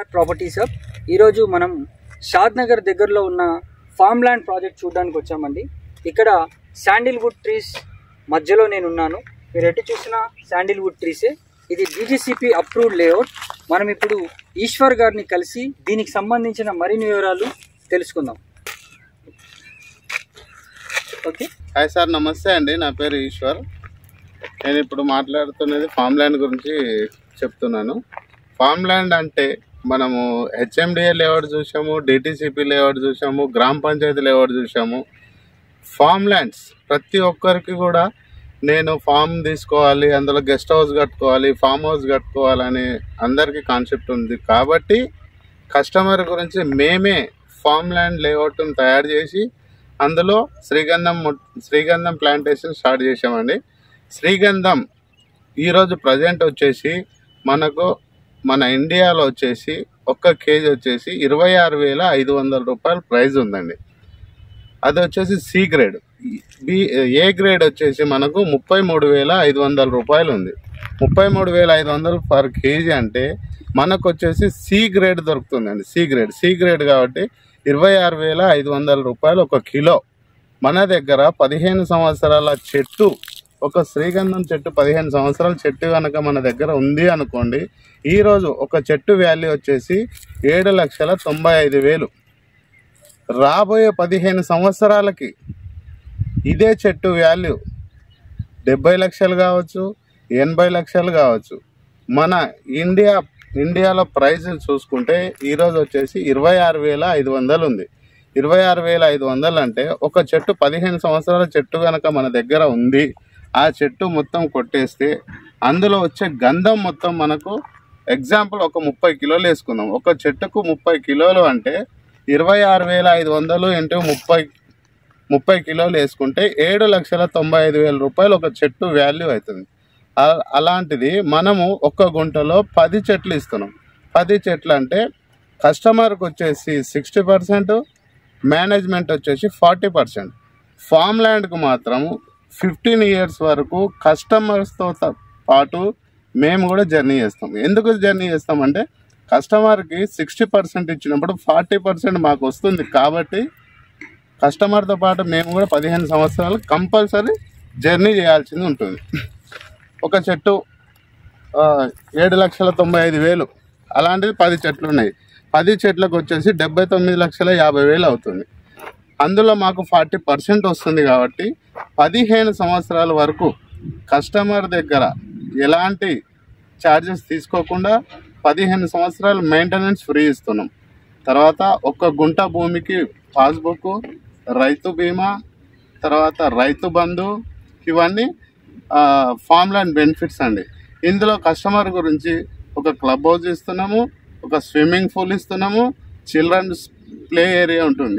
AR properties hub ఈరోజు మనం షాద్ నగర్ దగ్గరలో ఉన్న ఫామ్ ల్యాండ్ ప్రాజెక్ట్ చూడడానికి వచ్చామండి ఇక్కడ శాండిల్వుడ్ ట్రీస్ మధ్యలో నేను ఉన్నాను మీరు ఎటు చూసినా శాండిల్వుడ్ ట్రీసే ఇది డీజీసీపీ అప్రూవ్డ్ లేఅవుట్ మనం ఇప్పుడు ఈశ్వర్ గారిని కలిసి దీనికి సంబంధించిన మరిన్ని వివరాలు తెలుసుకుందాం ఓకే హాయ్ సార్ నమస్తే అండి నా పేరు ఈశ్వర్ నేను ఇప్పుడు మాట్లాడుతున్నది ఫామ్ ల్యాండ్ గురించి చెప్తున్నాను ఫామ్ ల్యాండ్ అంటే మనము హెచ్ఎండిఏ లేఅవుట్ చూసాము డిటీసీపీ లేఅవుట్ చూసాము గ్రామ పంచాయతీ లేఅవుట్ చూసాము ఫామ్ ల్యాండ్స్ ప్రతి ఒక్కరికి కూడా నేను ఫామ్ తీసుకోవాలి అందులో గెస్ట్ హౌస్ కట్టుకోవాలి ఫామ్ హౌస్ కట్టుకోవాలని అందరికీ కాన్సెప్ట్ ఉంది కాబట్టి కస్టమర్ గురించి మేమే ఫామ్ ల్యాండ్ లేఅవుట్ను తయారు చేసి అందులో శ్రీగంధం మొ- శ్రీగంధం ప్లాంటేషన్ స్టార్ట్ చేసామండి శ్రీగంధం ఈరోజు ప్రజెంట్ వచ్చేసి మనకు మన ఇండియాలో వచ్చేసి ఒక్క కేజీ వచ్చేసి ఇరవై ఆరు వేల ఐదు వందల రూపాయల ప్రైస్ ఉందండి అది వచ్చేసి C grade B A grade వచ్చేసి మనకు ముప్పై మూడు వేల ఐదు వందల రూపాయలు ఉంది ముప్పై మూడు వేల ఐదు వందలు పర్ కేజీ అంటే మనకు వచ్చేసి సి గ్రేడ్ దొరుకుతుందండి సి గ్రేడ్ సి గ్రేడ్ కాబట్టి ఇరవై ఆరు వేల ఐదు వందల రూపాయలు ఒక కిలో మన దగ్గర పదిహేను సంవత్సరాల చెట్టు ఒక శ్రీగంధం చెట్టు పదిహేను సంవత్సరాల చెట్టు కనుక మన దగ్గర ఉంది అనుకోండి ఈరోజు ఒక చెట్టు వాల్యూ వచ్చేసి ఏడు లక్షల తొంభై ఐదు వేలు రాబోయే పదిహేను సంవత్సరాలకి ఇదే చెట్టు వాల్యూ డెబ్బై లక్షలు కావచ్చు ఎనభై లక్షలు కావచ్చు మన ఇండియా ఇండియాలో ప్రైస్ చూసుకుంటే ఈరోజు వచ్చేసి ఇరవై ఆరు వేల ఐదు వందలు ఉంది ఇరవై ఆరు వేల ఐదు వందలు అంటే ఒక చెట్టు పదిహేను సంవత్సరాల చెట్టు కనుక మన దగ్గర ఉంది ఆ చెట్టు మొత్తం కొట్టేస్తే అందులో వచ్చే గంధం మొత్తం మనకు ఎగ్జాంపుల్ ఒక ముప్పై కిలోలు వేసుకుందాం ఒక చెట్టుకు ముప్పై కిలోలు అంటే ఇరవై ఆరు వేల ఐదు వందలు ఇంటూ ముప్పై ముప్పై కిలోలు వేసుకుంటే ఏడు లక్షల తొంభై ఐదు వేల రూపాయలు ఒక చెట్టు వాల్యూ అవుతుంది అ- అలాంటిది మనము ఒక్క గుంటలో పది చెట్లు ఇస్తున్నాం పది చెట్లు అంటే కస్టమర్కి వచ్చేసి సిక్స్టీ పర్సెంట్ మేనేజ్మెంట్ వచ్చేసి ఫార్టీ పర్సెంట్ ఫామ్ ల్యాండ్కి మాత్రము ఫిఫ్టీన్ ఇయర్స్ వరకు కస్టమర్స్తో త- పాటు మేము కూడా జర్నీ చేస్తాం ఎందుకు జర్నీ చేస్తామంటే కస్టమర్కి సిక్స్టీ పర్సెంట్ ఇచ్చినప్పుడు ఫార్టీ పర్సెంట్ మాకు వస్తుంది కాబట్టి కస్టమర్తో పాటు మేము కూడా పదిహేను సంవత్సరాలు కంపల్సరీ జర్నీ చేయాల్సింది ఉంటుంది ఒక చెట్టు ఆ, ఏడు లక్షల తొంభై ఐదు వేలు అలాంటిది పది చెట్లు ఉన్నాయి పది చెట్లకు వచ్చేసి డెబ్బై తొమ్మిది లక్షల యాభై వేలు అవుతుంది అందులో మాకు ఫార్టీ పర్సెంట్ వస్తుంది కాబట్టి పదిహేను సంవత్సరాల వరకు కస్టమర్ దగ్గర ఎలాంటి ఛార్జెస్ తీసుకోకుండా పదిహేను సంవత్సరాలు మెయింటెనెన్స్ ఫ్రీ ఇస్తున్నాం తర్వాత ఒక్క గుంట భూమికి పాస్బుక్ రైతు బీమా తర్వాత రైతు బంధు ఇవన్నీ ఫామ్ ల్యాండ్ బెనిఫిట్స్ అండి ఇందులో కస్టమర్ గురించి ఒక క్లబ్ హౌస్ ఇస్తున్నాము ఒక స్విమ్మింగ్ పూల్ ఇస్తున్నాము చిల్డ్రన్స్ ప్లే ఏరియా ఉంటుంది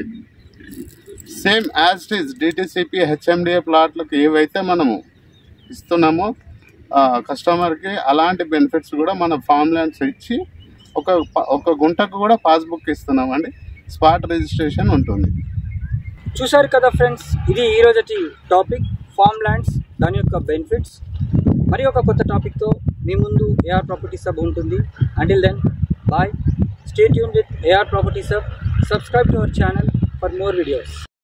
same as it is DTCP HMDA ప్లాట్లకు ఏవైతే మనము ఇస్తున్నామో ఆ, కస్టమర్కి అలాంటి బెనిఫిట్స్ కూడా మన ఫామ్ ల్యాండ్స్ ఇచ్చి ఒక ప- ఒక గుంటకు కూడా పాస్బుక్ ఇస్తున్నామండి స్పాట్ రిజిస్ట్రేషన్ ఉంటుంది చూశారు కదా ఫ్రెండ్స్ ఇది ఈ రోజటి టాపిక్ ఫామ్ ల్యాండ్స్ దాని యొక్క బెనిఫిట్స్ మరి ఒక కొత్త టాపిక్తో మీ ముందు ఏఆర్ ప్రాపర్టీ సబ్ ఉంటుంది until then bye stay tune with AR property sub subscribe to our channel for more videos